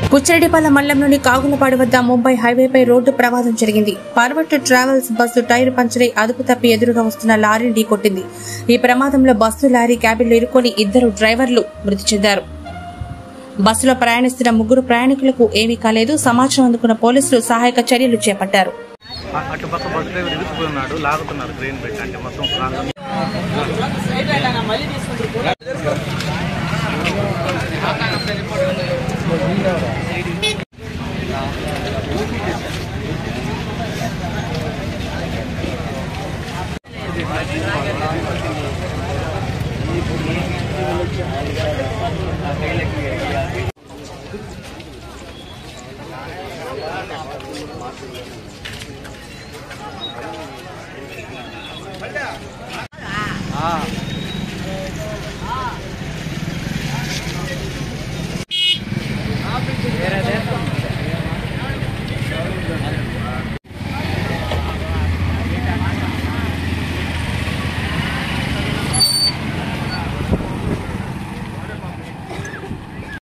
పుచ్చిరెడ్డిపల్లె మండలంలోని కాగులపాడు వద్ద ముంబై హైవేపై రోడ్డు ప్రమాదం జరిగింది పర్వట్ ట్రావెల్స్ బస్సు టైర్ పంచరై అదుపు తప్పి ఎదురుగా వస్తున్న లారీని ఢీకొట్టింది ఈ ప్రమాదంలో బస్సు లారీ క్యాబిన్లో ఇరుక్కొని ఇద్దరు డ్రైవర్లు మృతి చెందారు బస్సులో ప్రయాణిస్తున్న ముగ్గురు ప్రయాణికులకు ఏమీ కాలేదు సమాచారం అందుకున్న పోలీసులు సహాయక చర్యలు చేపట్టారు అ- అటుపక్క బస్ డ్రైవర్ ఇరుక్కుపోయి ఉన్నాడు లాగుతున్నారు క్రెయిన్ పెట్టి అంటే మొత్తం ప్రాంతం